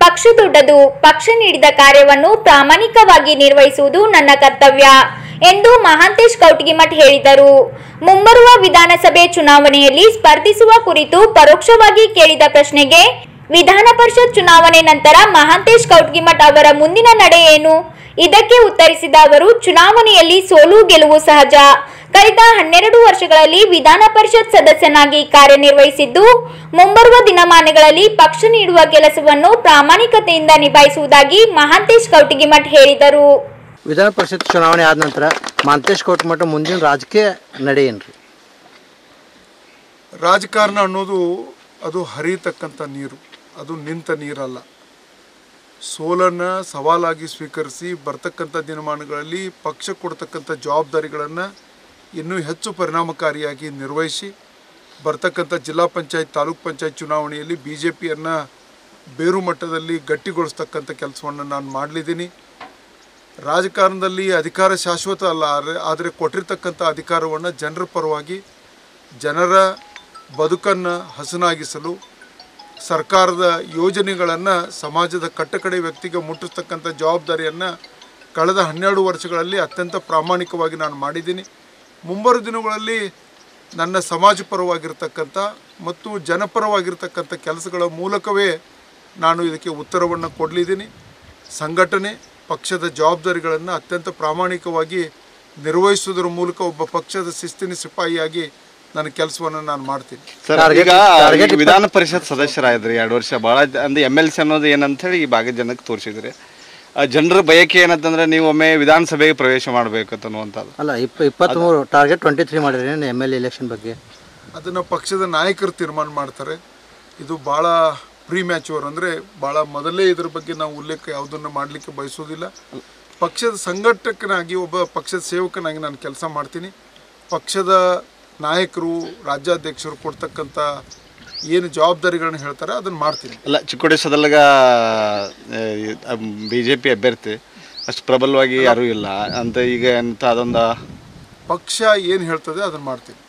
ಪಕ್ಷ ದೊಡ್ಡದು ಪಕ್ಷ ನೀಡಿದ ಕಾರ್ಯವನ್ನು ಪ್ರಾಮಾಣಿಕವಾಗಿ ನಿರ್ವಹಿಸುವುದು ನನ್ನ ಕರ್ತವ್ಯ ಎಂದು ಮಹಾಂತೇಶ್ ಕೌಟಗಿಮಠ್ ಹೇಳಿದರು ಮುಂಬರುವ ವಿಧಾನಸಭೆ ಚುನಾವಣೆಯಲ್ಲಿ ಸ್ಪರ್ಧಿಸುವ ಕುರಿತು ಪರೋಕ್ಷವಾಗಿ ಕೇಳಿದ ಪ್ರಶ್ನೆಗೆ ವಿಧಾನ ಪರಿಷತ್ ಚುನಾವಣೆ ನಂತರ ಮಹಾಂತೇಶ್ ಕೌಟ್ಗಿಮಠ್ ಅವರ ಮುಂದಿನ ನಡೆ ಏನು ಇದಕ್ಕೆ ಉತ್ತರಿಸಿದ ಅವರು ಚುನಾವಣೆಯಲ್ಲಿ ಸೋಲು ಗೆಲುವು ಸಹಜ ಕಳೆದ ಹನ್ನೆರಡು ವರ್ಷಗಳಲ್ಲಿ ವಿಧಾನ ಪರಿಷತ್ ಸದಸ್ಯನಾಗಿ ಕಾರ್ಯನಿರ್ವಹಿಸಿದ್ದು ಮುಂಬರುವ ದಿನಮಾನಗಳಲ್ಲಿ ಪಕ್ಷ ನೀಡುವ ಕೆಲಸವನ್ನು ಪ್ರಾಮಾಣಿಕತೆಯಿಂದ ನಿಭಾಯಿಸುವುದಾಗಿ ಮಹಾಂತೇಶ್ ಕೌಟಿಗಿಮಠ್ ಹೇಳಿದರು ವಿಧಾನ ಪರಿಷತ್ ಚುನಾವಣೆ ಆದ ನಂತರ ಮಾಂತೇಶ್ ಕೋಟ್ಮಠ ಮುಂದಿನ ರಾಜಕೀಯ ನಡೆ ಏನ್ರಿ ರಾಜಕಾರಣ ಅನ್ನೋದು ಅದು ಹರಿಯತಕ್ಕಂಥ ನೀರು ಅದು ನಿಂತ ನೀರಲ್ಲ ಸೋಲನ್ನು ಸವಾಲಾಗಿ ಸ್ವೀಕರಿಸಿ ಬರ್ತಕ್ಕಂಥ ದಿನಮಾನಗಳಲ್ಲಿ ಪಕ್ಷ ಕೊಡ್ತಕ್ಕಂಥ ಜವಾಬ್ದಾರಿಗಳನ್ನು ಇನ್ನೂ ಹೆಚ್ಚು ಪರಿಣಾಮಕಾರಿಯಾಗಿ ನಿರ್ವಹಿಸಿ ಬರ್ತಕ್ಕಂಥ ಜಿಲ್ಲಾ ಪಂಚಾಯತ್ ತಾಲೂಕ್ ಪಂಚಾಯತ್ ಚುನಾವಣೆಯಲ್ಲಿ ಬಿ ಜೆ ಪಿಯನ್ನು ಬೇರು ಮಟ್ಟದಲ್ಲಿ ಗಟ್ಟಿಗೊಳಿಸ್ತಕ್ಕಂಥ ಕೆಲಸವನ್ನು ನಾನು ಮಾಡಲಿದ್ದೀನಿ ರಾಜಕಾರಣದಲ್ಲಿ ಅಧಿಕಾರ ಶಾಶ್ವತ ಅಲ್ಲ ಆದ್ರೆ- ಆದರೆ ಕೊಟ್ಟಿರ್ತಕ್ಕಂಥ ಅಧಿಕಾರವನ್ನು ಜನರ ಪರವಾಗಿ ಜನರ ಬದುಕನ್ನು ಹಸನಾಗಿಸಲು ಸರ್ಕಾರದ ಯೋಜನೆಗಳನ್ನು ಸಮಾಜದ ಕಟ್ಟಕಡೆ ವ್ಯಕ್ತಿಗೆ ಮುಟ್ಟಿಸ್ತಕ್ಕಂಥ ಜವಾಬ್ದಾರಿಯನ್ನು ಕಳೆದ ಹನ್ನೆರಡು ವರ್ಷಗಳಲ್ಲಿ ಅತ್ಯಂತ ಪ್ರಾಮಾಣಿಕವಾಗಿ ನಾನು ಮಾಡಿದ್ದೀನಿ ಮುಂಬರುವ ದಿನಗಳಲ್ಲಿ ನನ್ನ ಸಮಾಜ ಪರವಾಗಿರ್ತಕ್ಕಂಥ ಮತ್ತು ಜನಪರವಾಗಿರ್ತಕ್ಕಂಥ ಕೆಲಸಗಳ ಮೂಲಕವೇ ನಾನು ಇದಕ್ಕೆ ಉತ್ತರವನ್ನು ಕೊಡಲಿದ್ದೀನಿ ಸಂಘಟನೆ ಪಕ್ಷದ ಜವಾಬ್ದಾರಿಗಳನ್ನು ಅತ್ಯಂತ ಪ್ರಾಮಾಣಿಕವಾಗಿ ನಿರ್ವಹಿಸುವುದರ ಮೂಲಕ ಒಬ್ಬ ಪಕ್ಷದ ಶಿಸ್ತಿನ ಸಿಪಾಯಿಯಾಗಿ ನನ್ನ ಕೆಲಸವನ್ನು ನಾನು ಮಾಡ್ತೀನಿ ಸರ್ Target- ಈಗ target ಈ ವಿಧಾನ ಪರಿಷತ್ ಸದಸ್ಯರಾದ್ರಿ ಎರಡು ವರ್ಷ ಭಾಳ ಅಂದ್ರೆ ಎಮ್ ಎಲ್ ಸಿ ಅನ್ನೋದು ಏನಂತ ಹೇಳಿ ಈ ಭಾಗದ ಜನಕ್ಕೆ ತೋರಿಸಿದ್ರಿ ಜನರ ಬಯಕೆ ಏನಂತಂದ್ರೆ ನೀವು ಒಮ್ಮೆ ವಿಧಾನಸಭೆಗೆ ಪ್ರವೇಶ ಮಾಡಬೇಕು ಅನ್ನುವಂಥದ್ದು ಅಲ್ಲ ಇಪ್ಪ ಇಪ್ಪತ್ತ್ಮೂರು ಟಾರ್ಗೆಟ್ ಟ್ವೆಂಟಿ ತ್ರೀ ಮಾಡಿರಿ ಎಮ್ ಎಲ್ ಎಲೆಕ್ಷನ್ ಬಗ್ಗೆ ಅದನ್ನು ಪಕ್ಷದ ನಾಯಕರು ತೀರ್ಮಾನ ಮಾಡ್ತಾರೆ ಇದು ಭಾಳ ಪ್ರೀ ಮ್ಯಾಚೂರ್ ಅಂದರೆ ಭಾಳ ಮೊದಲೇ ಇದ್ರ ಬಗ್ಗೆ ನಾವು ಉಲ್ಲೇಖ ಯಾವುದನ್ನು ಮಾಡಲಿಕ್ಕೆ ಬಯಸೋದಿಲ್ಲ ಪಕ್ಷದ ಸಂಘಟಕನಾಗಿ ಒಬ್ಬ ಪಕ್ಷದ ಸೇವಕನಾಗಿ ನಾನು ಕೆಲಸ ಮಾಡ್ತೀನಿ ಪಕ್ಷದ ನಾಯಕರು ರಾಜ್ಯಾಧ್ಯಕ್ಷರು ಕೊಡ್ತಕ್ಕಂಥ ಏನು ಜವಾಬ್ದಾರಿಗಳನ್ನ ಹೇಳ್ತಾರೆ ಅದನ್ನು ಮಾಡ್ತೀನಿ ಅಲ್ಲ Chikkodi Sadalga B J P ಅಭ್ಯರ್ಥಿ ಅಷ್ಟು ಪ್ರಬಲವಾಗಿ ಯಾರೂ ಇಲ್ಲ ಅಂತ ಈಗ ಅಂತ ಅದೊಂದು ಪಕ್ಷ ಏನು ಹೇಳ್ತದೆ ಅದನ್ನು ಮಾಡ್ತೀನಿ